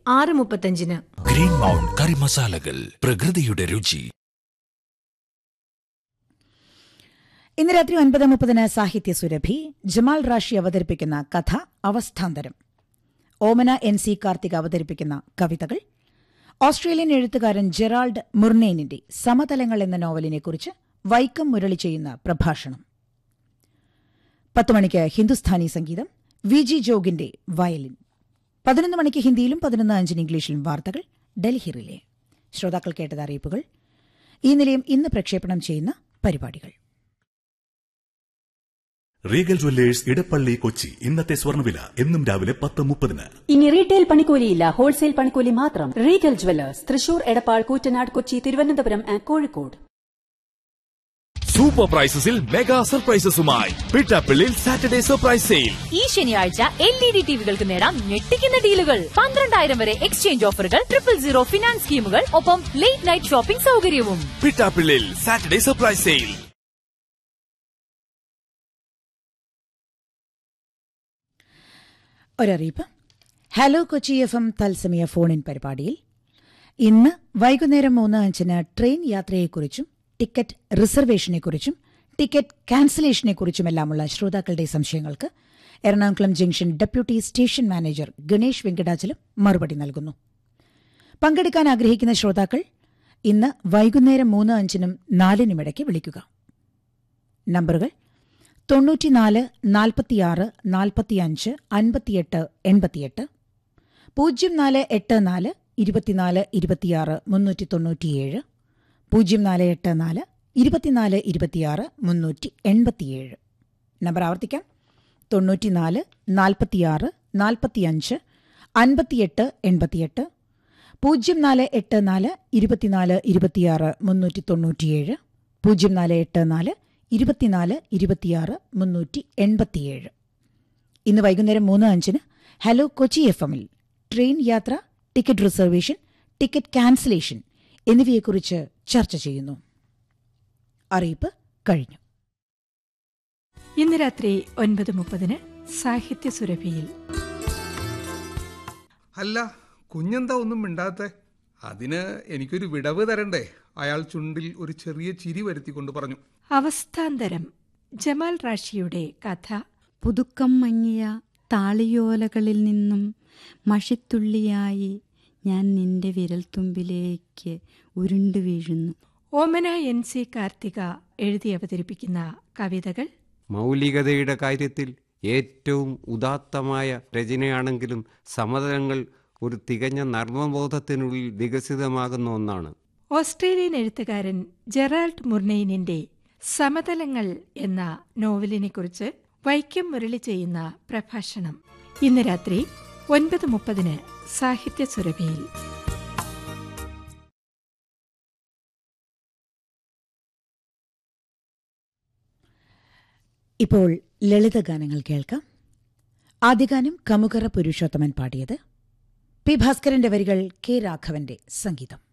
ആറ് മുപ്പത്തഞ്ചിന് green mount കറി മസാലകൾ പ്രകൃതിയുടെ രുചി ഇന്ന് രാത്രി ഒൻപത് മുപ്പതിന് സാഹിത്യ സുരഭി ജമാൽ റാഷി അവതരിപ്പിക്കുന്ന കഥ അവസ്ഥാന്തരം ഓമന എൻ സി കാർത്തിക് അവതരിപ്പിക്കുന്ന കവിതകൾ ഓസ്ട്രേലിയൻ എഴുത്തുകാരൻ ജെറാൾഡ് മുർനേനിന്റെ സമതലങ്ങൾ എന്ന നോവലിനെക്കുറിച്ച് വൈക്കം മുരളി ചെയ്യുന്ന പ്രഭാഷണം പത്ത് മണിക്ക് ഹിന്ദുസ്ഥാനി സംഗീതം വി ജി ജോഗിന്റെ വയലിൻ പതിനൊന്ന് മണിക്ക് ഹിന്ദിയിലും പതിനൊന്ന് അഞ്ചിന് ഇംഗ്ലീഷിലും വാർത്തകൾ ഡൽഹി റിലേ ശ്രോതാക്കൾ കേട്ടത് അറിയിപ്പുകൾ ഈ നിലയം ഇന്ന് പ്രക്ഷേപണം ചെയ്യുന്ന പരിപാടികൾ റീഗൽ ജ്വല്ലേഴ്സ് ഇടപ്പള്ളി കൊച്ചി ഇന്നത്തെ സ്വർണ്ണവില എന്നും രാവിലെ പത്ത് മുപ്പതിന് ഇനി റീറ്റെയിൽ പണിക്കൂലിയില്ല ഹോൾസെയിൽ പണിക്കൂലി മാത്രം Regal jewellers Thrissur Edappal Koottanad Kochi Thiruvananthapuram and Kozhikode super പ്രൈസസിൽ മെഗാ സർപ്രൈസസുമായി പിട്ടാപ്പിള്ളിൽ സാറ്റർഡേ സർപ്രൈസ് സെയിൽ ഈ ശനിയാഴ്ച എൽ ഇ ഡി ടിവികൾക്ക് നേടാം ഞെട്ടിക്കുന്ന ഡീലുകൾ പന്ത്രണ്ടായിരം വരെ എക്സ്ചേഞ്ച് ഓഫറുകൾ ട്രിപ്പിൾ സീറോ ഫിനാൻസ് സ്കീമുകൾ ഒപ്പം ലേറ്റ് നൈറ്റ് ഷോപ്പിംഗ് സൗകര്യവും പിട്ടാപ്പിള്ളിൽ സാറ്റർഡേ സർപ്രൈസ് സെയിൽ ഒരറിയിപ്പ് ഹലോ കൊച്ചി എഫ് എം തത്സമയ ഫോണിൻ പരിപാടിയിൽ ഇന്ന് വൈകുന്നേരം മൂന്ന് അഞ്ചിന് ട്രെയിൻ യാത്രയെക്കുറിച്ചും ടിക്കറ്റ് റിസർവേഷനെക്കുറിച്ചും ടിക്കറ്റ് ക്യാൻസലേഷനെക്കുറിച്ചുമെല്ലാമുള്ള ശ്രോതാക്കളുടെ സംശയങ്ങൾക്ക് Ernakulam junction deputy station manager Ganesh Venkatachalam മറുപടി നൽകുന്നു പങ്കെടുക്കാൻ ആഗ്രഹിക്കുന്ന ശ്രോതാക്കൾ ഇന്ന് വൈകുന്നേരം മൂന്ന് അഞ്ചിനും നാലിനുമിടയ്ക്ക് വിളിക്കുക നമ്പറുകൾ തൊണ്ണൂറ്റിനാല് നാൽപ്പത്തിയാറ് നാൽപ്പത്തിയഞ്ച് അൻപത്തിയെട്ട് എൺപത്തിയെട്ട് പൂജ്യം നാല് എട്ട് നാല് ഇരുപത്തിനാല് ഇരുപത്തിയാറ് മുന്നൂറ്റി തൊണ്ണൂറ്റിയേഴ് പൂജ്യം നാല് എട്ട് നാല് ഇരുപത്തിനാല് ഇരുപത്തിയാറ് മുന്നൂറ്റി എൺപത്തിയേഴ് നമ്പർ ആവർത്തിക്കാം തൊണ്ണൂറ്റിനാല് നാൽപ്പത്തിയാറ് നാൽപ്പത്തിയഞ്ച് അൻപത്തിയെട്ട് എൺപത്തിയെട്ട് പൂജ്യം നാല് എട്ട് നാല് ഇരുപത്തിനാല് ഇരുപത്തിയാറ് മുന്നൂറ്റി തൊണ്ണൂറ്റിയേഴ് പൂജ്യം നാല് എട്ട് നാല് ഇരുപത്തിനാല് ഇരുപത്തിയാറ് മുന്നൂറ്റി എൺപത്തിയേഴ് ഇന്ന് വൈകുന്നേരം മൂന്ന് അഞ്ചിന് ഹലോ കൊച്ചി എഫ് എമ്മിൽ ട്രെയിൻ യാത്ര ടിക്കറ്റ് റിസർവേഷൻ ടിക്കറ്റ് ക്യാൻസലേഷൻ എന്നിവയെക്കുറിച്ച് ചർച്ച ചെയ്യുന്നു അറിയിപ്പ് കഴിഞ്ഞു ഇന്ന് രാത്രി ഒൻപത് മുപ്പതിന് സാഹിത്യ സുരഭിയിൽ അല്ല കുഞ്ഞെന്താ ഒന്നും മിണ്ടാത്തെ അതിന് എനിക്കൊരു വിടവ് തരണ്ടേ അയാൾ ചുണ്ടിൽ ഒരു ചെറിയ ചിരി വരുത്തിക്കൊണ്ട് പറഞ്ഞു അവസ്ഥാന്തരം ജമാൽ റാഷിയുടെ കഥ പുതുക്കം മങ്ങിയ താളിയോലകളിൽ നിന്നും മഷിത്തുള്ളിയായി ഞാൻ നിന്റെ വിരൽത്തുമ്പിലേക്ക് ഉരുണ്ടു വീഴുന്നു ഓമന എൻ സി കാർത്തിക എഴുതി അവതരിപ്പിക്കുന്ന കവിതകൾ മൗലികതയുടെ കാര്യത്തിൽ ഏറ്റവും ഉദാത്തമായ രചനയാണെങ്കിലും സമതലങ്ങൾ ഒരു തികഞ്ഞ നർമ്മബോധത്തിനുള്ളിൽ വികസിതമാകുന്ന ഒന്നാണ് ഓസ്ട്രേലിയൻ എഴുത്തുകാരൻ ജെറാൾഡ് മുർനെയിനിന്റെ സമതലങ്ങൾ എന്ന നോവലിനെക്കുറിച്ച് വൈക്കം മുരളി ചെയ്യുന്ന പ്രഭാഷണം ഇന്ന് രാത്രി ഒൻപത് മുപ്പതിന് സാഹിത്യ സുരഭിയിൽ ഇപ്പോൾ ലളിതഗാനങ്ങൾ കേൾക്കാം ആദ്യഗാനം കമുകറ പുരുഷോത്തമൻ പാടിയത് പി ഭാസ്കരന്റെ വരികൾ കെ രാഘവന്റെ സംഗീതം